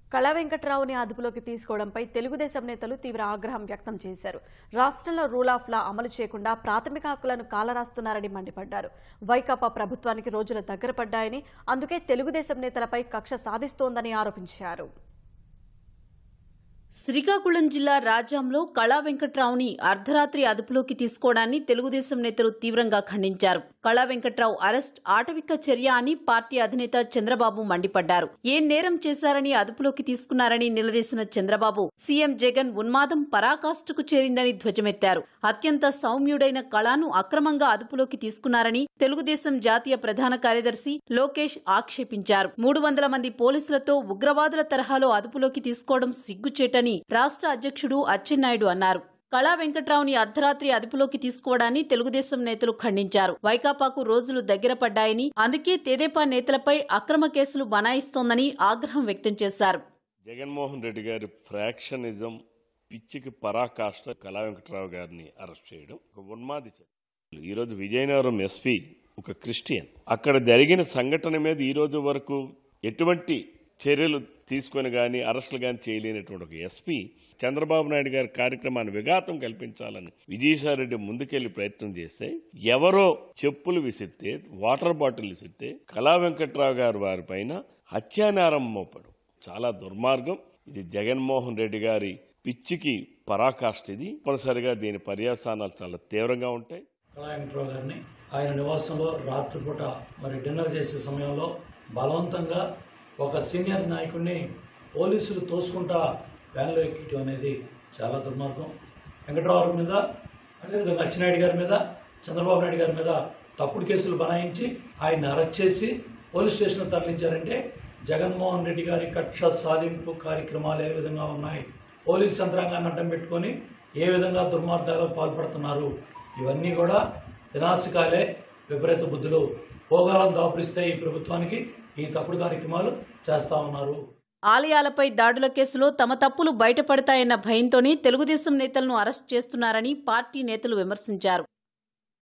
కళా వెంకట్రావుని అదుపులోకి తీసుకోవడంపై తెలుగుదేశం నేతలు తీవ్ర ఆగ్రహం వ్యక్తం చేశారు రాష్ట్రంలో రూల్ ఆఫ్ లా అమలు చేయకుండా ప్రాథమిక హక్కులను కాలరాస్తున్నారని మండిపడ్డారు వైకాపా ప్రభుత్వానికి రోజుల దగ్గర పడ్డాయని అందుకే తెలుగుదేశం నేతలపై కక్ష సాధిస్తోందని ఆరోపించారు శ్రీకాకుళం జిల్లా రాజాంలో కళా వెంకట్రావుని అర్ధరాత్రి అదుపులోకి తీసుకోవడాన్ని తెలుగుదేశం నేతలు తీవ్రంగా ఖండించారు కళా వెంకట్రావు అరెస్ట్ ఆటవిక చర్య అని పార్టీ అధినేత చంద్రబాబు మండిపడ్డారు ఏం నేరం చేశారని అదుపులోకి తీసుకున్నారని నిలదీసిన చంద్రబాబు సీఎం జగన్ ఉన్మాదం పరాకాష్ఠకు చేరిందని ధ్వజమెత్తారు అత్యంత సౌమ్యుడైన కళాను అక్రమంగా అదుపులోకి తీసుకున్నారని తెలుగుదేశం జాతీయ ప్రధాన కార్యదర్శి లోకేష్ ఆక్షేపించారు మూడు వందల మంది పోలీసులతో ఉగ్రవాదుల తరహాలో అదుపులోకి తీసుకోవడం సిగ్గుచేటని రాష్ట్ర అధ్యక్షుడు అచ్చెన్నాయుడు అన్నారు కళా వెంకట్రావుని అర్ధరాత్రి అదుపులోకి తీసుకోవడాన్ని తెలుగుదేశం నేతలు ఖండించారు వైకాపాకు రోజులు దగ్గర పడ్డాయని అందుకే తెదేపా నేతలపై అక్రమ కేసులు బనాయిస్తోందని ఆగ్రహం వ్యక్తం చేశారు జగన్మోహన్ రెడ్డి గారి ఫ్రాక్షనిజం పిచ్చికి పరాకాష్ట కళా వెంకటరావు గారిని అరెస్ట్ చేయడం ఒక ఉన్మాది చర్య ఈరోజు విజయనగరం ఎస్పీ ఒక క్రిస్టియన్ అక్కడ జరిగిన సంఘటన మీద ఈ రోజు వరకు ఎటువంటి చర్యలు తీసుకొని కానీ అరెస్టులు కానీ చేయలేనటువంటి ఒక ఎస్పీ చంద్రబాబు నాయుడు గారి కార్యక్రమాన్ని విఘాతం కల్పించాలని విజయసాయిరెడ్డి ముందుకెళ్లి ప్రయత్నం చేస్తే ఎవరో చెప్పులు విసిరితే వాటర్ బాటిల్ విసిరితే కళా వెంకట్రావు గారు వారి పైన హత్యానేరం మోపడం చాలా దుర్మార్గం ఇది జగన్మోహన్ రెడ్డి గారి పిచ్చికి పరాకాష్ఠ ఇది తప్పనిసరిగా దీని పర్యవసానాలు చాలా తీవ్రంగా ఉంటాయి కళా వెంకట్రావు గారిని ఆయన నివాసంలో రాత్రిపూట మరి డిన్నర్ చేసే సమయంలో బలవంతంగా ఒక సీనియర్ నాయకుడిని పోలీసులు తోసుకుంటా వ్యాన్లో ఎక్కియటం అనేది చాలా దుర్మార్గం వెంకట్రావు మీద అదేవిధంగా అచ్చెన్నాయుడు గారి మీద చంద్రబాబు నాయుడు గారి మీద తప్పుడు కేసులు బనాయించి ఆయన అరెస్ట్ చేసి పోలీస్ స్టేషన్లో తరలించారంటే జగన్మోహన్ రెడ్డి గారి కక్ష సాధింపు కార్యక్రమాలు ఏ విధంగా ఉన్నాయి పోలీస్ యంత్రాంగాన్ని అడ్డం పెట్టుకొని ఏ విధంగా దుర్మార్గాలకు పాల్పడుతున్నారు ఇవన్నీ కూడా వినాశకాలే విపరీత బుద్ధులు భోగాలను దాపురిస్తే ఈ ప్రభుత్వానికి ఈ తప్పుడు కార్యక్రమాలు చేస్తా ఉన్నారు ఆలయాలపై దాడుల కేసులో తమ తప్పులు బయటపడతాయన్న భయంతోనే తెలుగుదేశం నేతలను అరెస్ట్ చేస్తున్నారని పార్టీ నేతలు విమర్శించారు